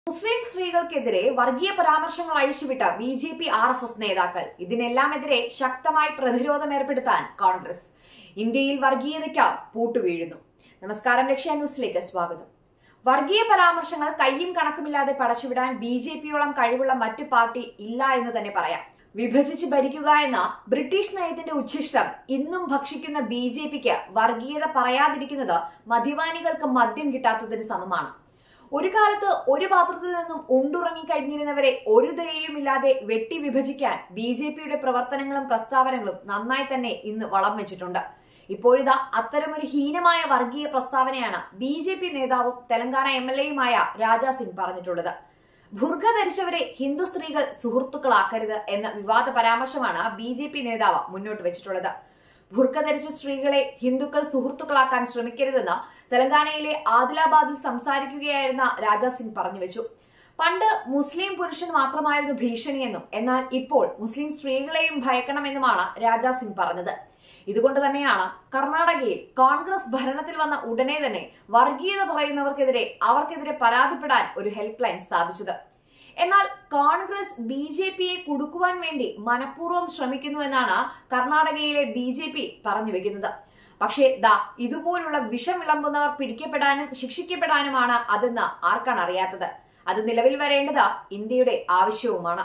മുസ്ലിം സ്ത്രീകൾക്കെതിരെ വർഗീയ പരാമർശങ്ങൾ അഴിച്ചുവിട്ട B J P R S S നേതാക്കൾ ഇതിനെല്ലാമെതിരെ ശക്തമായി പ്രതിരോധം ഏർപ്പെടുത്താൻ കോൺഗ്രസ് ഇന്ത്യയിൽ വർഗീയതയ്ക്ക് പൂട്ടുവീഴുന്നു നമസ്കാരം ലക്ഷ്യ ന്യൂസിലേക്ക് സ്വാഗതം വർഗീയ പരാമർശങ്ങൾ കയ്യും കണക്കുമില്ലാതെ പടച്ചുവിടാൻ ബി ജെ പിയോളം കഴിവുള്ള മറ്റു പാർട്ടി ഇല്ല എന്ന് തന്നെ പറയാം വിഭജിച്ച് ഭരിക്കുക എന്ന ബ്രിട്ടീഷ് നയത്തിന്റെ ഉച്ഛിഷ്ടം ഇന്നും ഭക്ഷിക്കുന്ന ബി ജെ പിക്ക് വർഗീയത പറയാതിരിക്കുന്നത് മദ്യപാനികൾക്ക് മദ്യം കിട്ടാത്തതിന് സമമാണ് ഒരു കാലത്ത് ഒരു പാത്രത്തിൽ നിന്നും ഉണ്ടുറങ്ങി കഴിഞ്ഞിരുന്നവരെ ഒരു ദയയുമില്ലാതെ വെട്ടി വിഭജിക്കാൻ ബി ജെ പിയുടെ പ്രവർത്തനങ്ങളും പ്രസ്താവനകളും നന്നായി തന്നെ ഇന്ന് വളം വെച്ചിട്ടുണ്ട് ഇപ്പോഴിതാ അത്തരമൊരു ഹീനമായ വർഗീയ പ്രസ്താവനയാണ് ബി ജെ പി നേതാവും തെലങ്കാന എം എൽ എയുമായ രാജാ സിംഗ് പറഞ്ഞിട്ടുള്ളത് ബുർഖ ധരിച്ചവരെ ഹിന്ദു സ്ത്രീകൾ സുഹൃത്തുക്കളാക്കരുത് എന്ന വിവാദ പരാമർശമാണ് ബി ജെ പി നേതാവ് മുന്നോട്ട് വെച്ചിട്ടുള്ളത് ബുർഖ ധരിച്ച സ്ത്രീകളെ ഹിന്ദുക്കൾ സുഹൃത്തുക്കളാക്കാൻ ശ്രമിക്കരുതെന്ന് തെലങ്കാനയിലെ ആദിലാബാദിൽ സംസാരിക്കുകയായിരുന്ന രാജാ സിംഗ് പറഞ്ഞു വെച്ചു പണ്ട് മുസ്ലിം പുരുഷൻ മാത്രമായിരുന്നു ഭീഷണിയെന്നും എന്നാൽ ഇപ്പോൾ മുസ്ലിം സ്ത്രീകളെയും ഭയക്കണമെന്നുമാണ് രാജാ സിംഗ് പറഞ്ഞത് ഇതുകൊണ്ട് തന്നെയാണ് കർണാടകയിൽ കോൺഗ്രസ് ഭരണത്തിൽ വന്ന ഉടനെ തന്നെ വർഗീയത പറയുന്നവർക്കെതിരെ അവർക്കെതിരെ പരാതിപ്പെടാൻ ഒരു ഹെൽപ്പ് ലൈൻ സ്ഥാപിച്ചത് എന്നാൽ കോൺഗ്രസ് ബി ജെ പിയെ കുടുക്കുവാൻ വേണ്ടി മനഃപൂർവ്വം ശ്രമിക്കുന്നു എന്നാണ് കർണാടകയിലെ ബി ജെ പി പറഞ്ഞു വെക്കുന്നത് പക്ഷേ ദാ ഇതുപോലുള്ള വിഷം വിളമ്പുന്നവർ പിടിക്കപ്പെടാനും ശിക്ഷിക്കപ്പെടാനുമാണ് അതെന്ന് ആർക്കാണ് അറിയാത്തത് അത് നിലവിൽ വരേണ്ടത് ഇന്ത്യയുടെ ആവശ്യവുമാണ്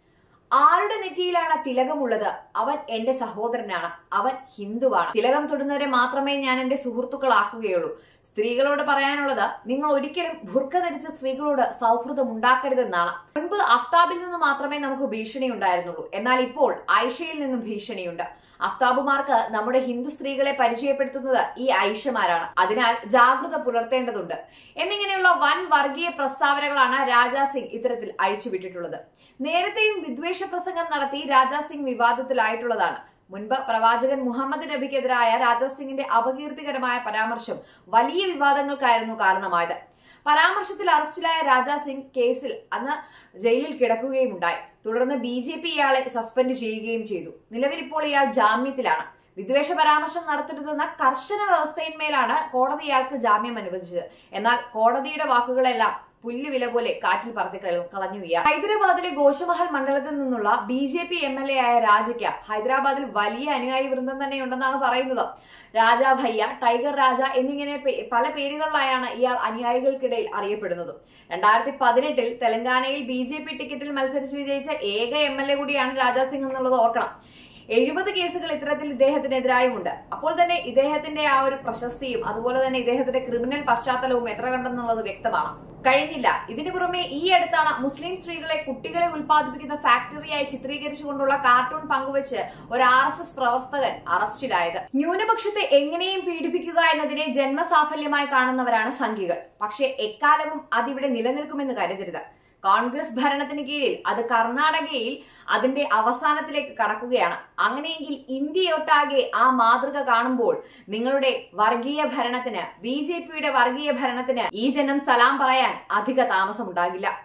ആരുടെ നെറ്റിയിലാണ് തിലകമുള്ളത് അവൻ എന്റെ സഹോദരനാണ് അവൻ ഹിന്ദുവാണ് തിലകം തൊടുന്നവരെ മാത്രമേ ഞാൻ എന്റെ സുഹൃത്തുക്കളാക്കുകയുള്ളൂ സ്ത്രീകളോട് പറയാനുള്ളത് നിങ്ങൾ ഒരിക്കലും ബുർക്ക ധരിച്ച സ്ത്രീകളോട് സൗഹൃദം ഉണ്ടാക്കരുതെന്നാണ് മുൻപ് അഫ്താബിൽ നിന്ന് മാത്രമേ നമുക്ക് ഭീഷണി ഉണ്ടായിരുന്നുള്ളൂ എന്നാൽ ഇപ്പോൾ ആയിഷയിൽ നിന്നും ഭീഷണിയുണ്ട് അഫ്താബുമാർക്ക് നമ്മുടെ ഹിന്ദു സ്ത്രീകളെ പരിചയപ്പെടുത്തുന്നത് ഈ ഐഷമാരാണ് അതിനാൽ ജാഗ്രത പുലർത്തേണ്ടതുണ്ട് എന്നിങ്ങനെയുള്ള വൻ വർഗീയ പ്രസ്താവനകളാണ് രാജാ സിംഗ് ഇത്തരത്തിൽ അഴിച്ചുവിട്ടിട്ടുള്ളത് നേരത്തെയും വിദ്വേഷ പ്രസംഗം നടത്തി രാജാ സിംഗ് വിവാദത്തിലായിട്ടുള്ളതാണ് മുൻപ് പ്രവാചകൻ മുഹമ്മദ് നബിക്കെതിരായ രാജാ സിംഗിന്റെ അപകീർത്തികരമായ പരാമർശം വലിയ വിവാദങ്ങൾക്കായിരുന്നു കാരണമായത് പരാമർശത്തിൽ അറസ്റ്റിലായ രാജാ സിംഗ് കേസിൽ അന്ന് ജയിലിൽ കിടക്കുകയും ഉണ്ടായി തുടർന്ന് ബി ജെ പി ഇയാളെ സസ്പെൻഡ് ചെയ്യുകയും ചെയ്തു നിലവിൽ ഇപ്പോൾ ഇയാൾ ജാമ്യത്തിലാണ് വിദ്വേഷ പരാമർശം നടത്തരുതെന്ന കർശന വ്യവസ്ഥയിന്മേലാണ് കോടതി ഇയാൾക്ക് ജാമ്യം അനുവദിച്ചത് എന്നാൽ കോടതിയുടെ വാക്കുകളെല്ലാം പുല്ലുവില പോലെ കാറ്റിൽ പറത്തി കളഞ്ഞു ഇയാൾ ഹൈദരാബാദിലെ ഗോഷമഹൽ മണ്ഡലത്തിൽ നിന്നുള്ള B J P M L A ആയ രാജയ്ക്ക് ഹൈദരാബാദിൽ വലിയ അനുയായി വൃന്ദം തന്നെയുണ്ടെന്നാണ് പറയുന്നത് രാജ ഭയ്യ ടൈഗർ രാജ എന്നിങ്ങനെ പല പേരുകളിലായാണ് ഇയാൾ അനുയായികൾക്കിടയിൽ അറിയപ്പെടുന്നത് രണ്ടായിരത്തി പതിനെട്ടിൽ തെലങ്കാനയിൽ ബി ജെ പി ടിക്കറ്റിൽ മത്സരിച്ച് വിജയിച്ച ഏക എം എൽ എ കൂടിയാണ് രാജാ സിംഗ് എന്നുള്ളത് ഓർക്കണം എഴുപത് കേസുകൾ ഇത്തരത്തിൽ ഇദ്ദേഹത്തിനെതിരായുമുണ്ട് അപ്പോൾ തന്നെ ഇദ്ദേഹത്തിന്റെ ആ ഒരു പ്രശസ്തിയും അതുപോലെ തന്നെ ഇദ്ദേഹത്തിന്റെ ക്രിമിനൽ പശ്ചാത്തലവും എത്ര കണ്ടെന്നുള്ളത് വ്യക്തമാണ് കഴിഞ്ഞില്ല ഇതിനു പുറമെ ഈ അടുത്താണ് മുസ്ലിം സ്ത്രീകളെ കുട്ടികളെ ഉൽപ്പാദിപ്പിക്കുന്ന ഫാക്ടറിയായി ചിത്രീകരിച്ചുകൊണ്ടുള്ള കാർട്ടൂൺ പങ്കുവച്ച് ഒരു ആർ എസ് എസ് പ്രവർത്തകൻ അറസ്റ്റിലായത് ന്യൂനപക്ഷത്തെ എങ്ങനെയും പീഡിപ്പിക്കുക എന്നതിനെ ജന്മസാഫല്യമായി കാണുന്നവരാണ് സംഘികൾ പക്ഷേ എക്കാലവും അതിവിടെ നിലനിൽക്കുമെന്ന് കരുതരുത് കോൺഗ്രസ് ഭരണത്തിന് കീഴിൽ അത് കർണാടകയിൽ അതിന്റെ അവസാനത്തിലേക്ക് കടക്കുകയാണ് അങ്ങനെയെങ്കിൽ ഇന്ത്യയൊട്ടാകെ ആ മാതൃക കാണുമ്പോൾ നിങ്ങളുടെ വർഗീയ ഭരണത്തിന് ബി വർഗീയ ഭരണത്തിന് ഈ ജനം സലാം പറയാൻ അധിക താമസമുണ്ടാകില്ല